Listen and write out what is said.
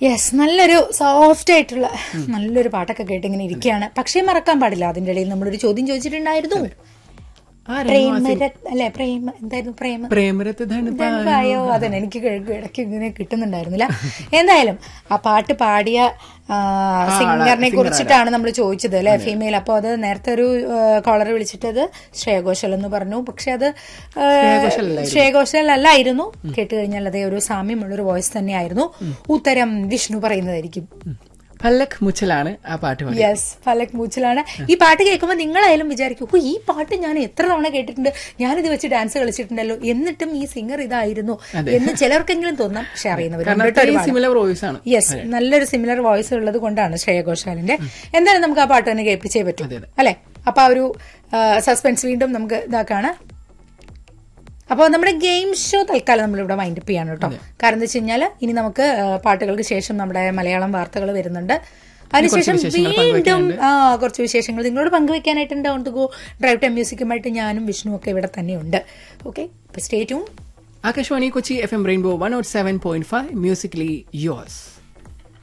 Yes നല്ലൊരു soft ആയിട്ടുള്ള നല്ലൊരു പാട്ടൊക്കെ കേട്ട് ഇങ്ങനെ ഇരിക്കുകയാണ് പക്ഷേ മറക്കാൻ പാടില്ല അതിന്റെ ഇടയിൽ നമ്മളൊരു ചോദ്യം ചോദിച്ചിട്ടുണ്ടായിരുന്നു പ്രേമര അല്ലെ പ്രേമ എന്തായിരുന്നു പ്രേമ പ്രേമരത്ത് അയ്യോ അതന്നെ എനിക്ക് കിഴ- ഇടയ്ക്ക് ഇങ്ങനെ കിട്ടുന്നുണ്ടായിരുന്നില്ല എന്തായാലും ആ പാട്ട് പാടിയ സിംഗറിനെ കുറിച്ചിട്ടാണ് നമ്മൾ ചോദിച്ചത് അല്ലെ ഫീമെയിൽ അപ്പോൾ അത് നേരത്തെ ഒരു കോളർ വിളിച്ചിട്ട് അത് ശ്രേയഘോഷൽ എന്ന് പറഞ്ഞു പക്ഷെ അത് ആ, ശ്രേയഘോഷൽ അല്ലായിരുന്നു കേട്ട് കഴിഞ്ഞാൽ അതേ ഒരു സാമ്യമുള്ള ഒരു വോയിസ് തന്നെയായിരുന്നു ഉത്തരം വിഷ്ണു പറയുന്നതായിരിക്കും പല്ലക് മുച്ചലാണ് ആ പാട്ട് പാടി യെസ് ഫലക് മൂച്ചിലാണ് ഈ പാട്ട് കേൾക്കുമ്പോൾ നിങ്ങളായാലും വിചാരിക്കും ഓ ഈ പാട്ട് ഞാൻ എത്ര തവണ കേട്ടിട്ടുണ്ട് ഞാനിത് വെച്ച് ഡാൻസ് കളിച്ചിട്ടുണ്ടല്ലോ എന്നിട്ടും ഈ സിംഗർ ഇതായിരുന്നു എന്ന് ചിലർക്കെങ്കിലും തോന്നാം പക്ഷെ അറിയുന്നവരുണ്ട് കേട്ടോ ഒരുപാട്. സിമിലർ വോയിസ് ആണ് യെസ് നല്ലൊരു സിമിലർ വോയിസ് ഉള്ളത് കൊണ്ടാണ് ശ്രേയ ഘോഷാലിന്റെ എന്തായാലും നമുക്ക് ആ പാട്ട് തന്നെ കേൾപ്പിച്ചേ പറ്റും അതെ, അതെ. അല്ലെ അപ്പൊ ആ ഒരു സസ്പെൻസ് വീണ്ടും നമുക്ക് ഇതാക്കാണ് അപ്പോൾ നമ്മുടെ ഗെയിം ഷോ തൽക്കാലം നമ്മളിവിടെ വൈൻഡ് അപ്പ് ചെയ്യാണ് കേട്ടോ കാരണം എന്താ വെച്ച് കഴിഞ്ഞാൽ ഇനി നമുക്ക് ആ, പാട്ടുകൾക്ക് ശേഷം നമ്മുടെ മലയാളം വാർത്തകൾ വരുന്നുണ്ട് അതിനുശേഷം വിശേഷങ്ങൾ വീണ്ടും ആ കുറച്ച് വിശേഷങ്ങൾ നിങ്ങളോട് പങ്കുവെക്കാനായിട്ടുണ്ട് on to go drive time മ്യൂസിക്കുമായിട്ട് ഞാനും വിഷ്ണു ഒക്കെ ഇവിടെ തന്നെയുണ്ട് okay stay tune Akashvani Kochi F M Rainbow one nought seven point five musically യോസ്